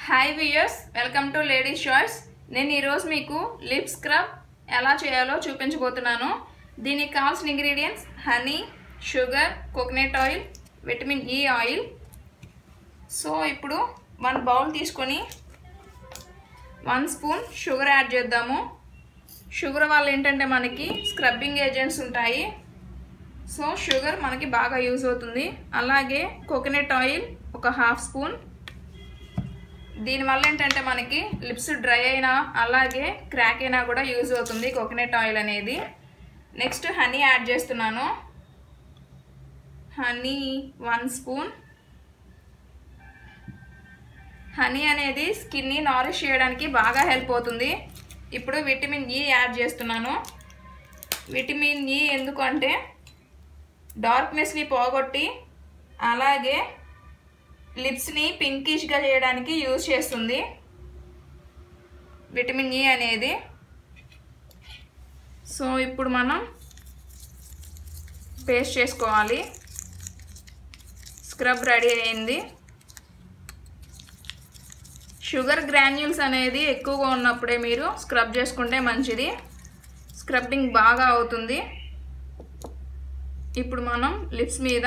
hi viewers welcome to ladies choice నేను ఈరోజు మీకు లిప్ స్క్రబ్ ఎలా చేయాలో చూపించబోతున్నాను దీనికి కావాల్సిన ingredients honey sugar coconut oil vitamin E oil so ఇప్పుడు వన్ బౌల్ తీసుకొని వన్ స్పూన్ షుగర్ యాడ్ చేద్దాము షుగర్ వల్ల ఏంటంటే మనకి స్క్రబ్బింగ్ ఏజెంట్స్ ఉంటాయి సో షుగర్ మనకి బాగా యూజ్ అవుతుంది అలాగే కోకోనట్ ఆయిల్ ఒక హాఫ్ స్పూన్ దీనివల్ల ఏంటంటే మనకి లిప్స్ డ్రై అయినా అలాగే క్రాక్ అయినా కూడా యూజ్ అవుతుంది కోకోనట్ ఆయిల్ అనేది నెక్స్ట్ హనీ యాడ్ చేస్తున్నాను హనీ వన్ స్పూన్ హనీ అనేది స్కిన్ని నారిష్ చేయడానికి బాగా హెల్ప్ అవుతుంది ఇప్పుడు విటమిన్ ఈ యాడ్ చేస్తున్నాను విటమిన్ ఈ ఎందుకంటే డార్క్నెస్ని పోగొట్టి అలాగే లిప్స్ని పింకిష్గా చేయడానికి యూజ్ చేస్తుంది విటమిన్ ఈ అనేది సో ఇప్పుడు మనం పేస్ట్ చేసుకోవాలి స్క్రబ్ రెడీ అయింది షుగర్ గ్రాన్యూల్స్ అనేది ఎక్కువగా ఉన్నప్పుడే మీరు స్క్రబ్ చేసుకుంటే మంచిది స్క్రబ్బింగ్ బాగా అవుతుంది ఇప్పుడు మనం లిప్స్ మీద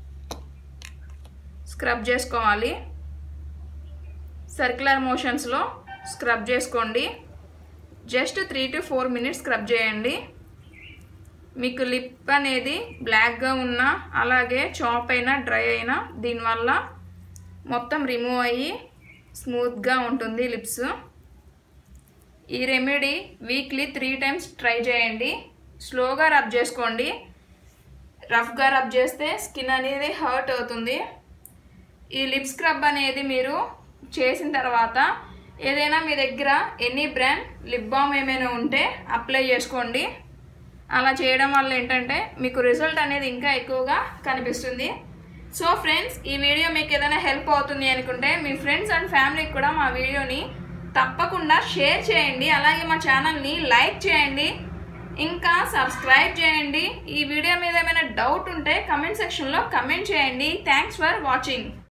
స్క్రబ్ చేసుకోవాలి సర్క్యులర్ మోషన్స్లో స్క్రబ్ చేసుకోండి just three to four minutes scrub చేయండి మీకు లిప్ అనేది బ్లాక్గా ఉన్నా అలాగే చాప్ అయినా డ్రై అయినా దీనివల్ల మొత్తం రిమూవ్ అయ్యి స్మూత్గా ఉంటుంది లిప్స్ ఈ remedy weekly three times try చేయండి స్లోగా రబ్ చేసుకోండి రఫ్గా రబ్ చేస్తే స్కిన్ అనేది హర్ట్ అవుతుంది ఈ లిప్ స్క్రబ్ అనేది మీరు చేసిన తర్వాత ఏదైనా మీ దగ్గర ఎనీ బ్రాండ్ లిప్ బామ్ ఏమైనా ఉంటే అప్లై చేసుకోండి అలా చేయడం వల్ల ఏంటంటే మీకు రిజల్ట్ అనేది ఇంకా ఎక్కువగా కనిపిస్తుంది సో ఫ్రెండ్స్ ఈ వీడియో మీకు ఏదైనా హెల్ప్ అవుతుంది అనుకుంటే మీ ఫ్రెండ్స్ అండ్ ఫ్యామిలీకి కూడా మా వీడియోని తప్పకుండా షేర్ చేయండి అలాగే మా ఛానల్ని లైక్ చేయండి ఇంకా సబ్స్క్రైబ్ చేయండి ఈ వీడియో మీద ఏమైనా డౌట్ ఉంటే కమెంట్ సెక్షన్లో కమెంట్ చేయండి థ్యాంక్స్ ఫర్ వాచింగ్